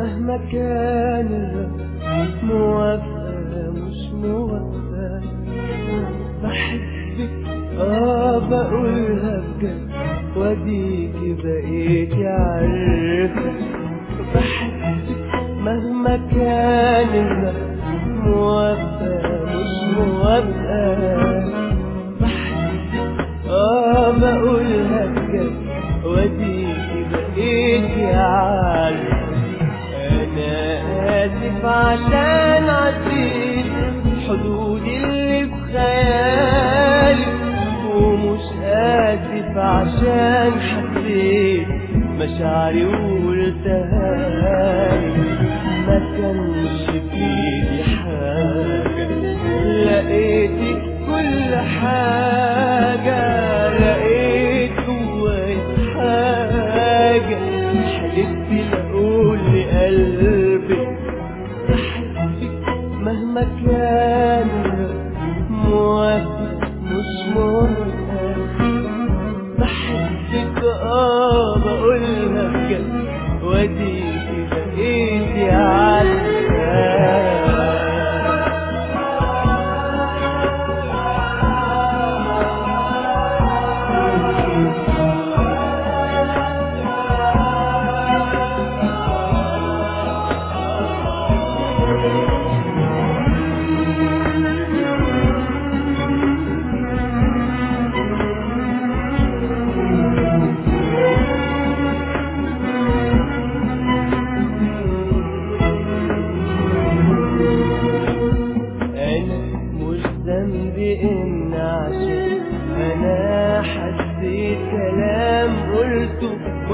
مهما كان الوقت موافقة مش موافقة بحبك اه بقولها بجد وديكي بقيتي عارفة بحبك مهما كان الوقت موافقة مش موافقة بحبك اه بقولها بجد وديكي بقيتي عارفة أنا آسف عشان عديت حدود اللي بخيالي ومش آسف عشان حسيت مشاعري وقلتها ما كانش فيدي حاجة لقيتك كل حاجة لقيت جواي حاجة حلفت لأقول لقلبي بحبك مهما كان موافق مش موافق بحبك اه بقولها بجد وديكي بقيتي انا مش ذنبي ان عشان انا حسيت كلام قلته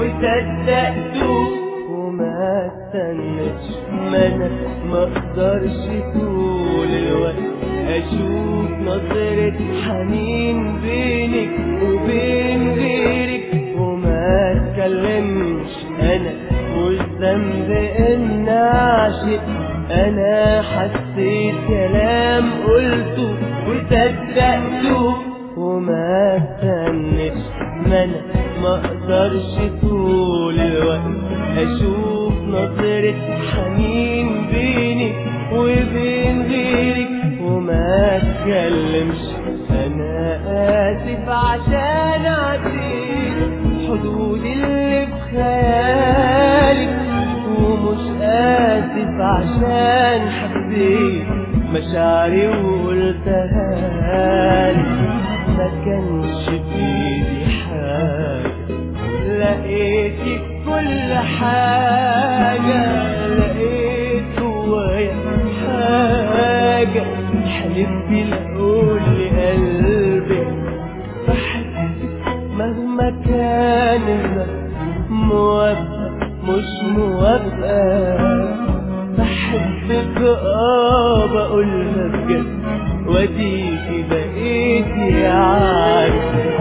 وصدقته وما استنتش ما انا ما اقدرش طول الوقت اشوف نظرة حنين بينك وبين غيرك وما اتكلمش انا مش ذنب ان عاشق انا حسيت كلام قلته وصدقته وما استنتش ما انا ما اقدرش طول الوقت اشوف نظرة حنين بيني وبين غيرك وما اتكلمش انا اسف عشان عديت حدود اللي بخيالك ومش اسف عشان حسيت مشاعري وقلتها لك ما كانش بايدي حاجه لقيتك كل حاجه لقيت جوايا حاجه حلفت لاقول لقلبي بحبك مهما كان الوقت موافقة مش موافقة بحبك اه بقولها بجد وديكي بقيتي عارفة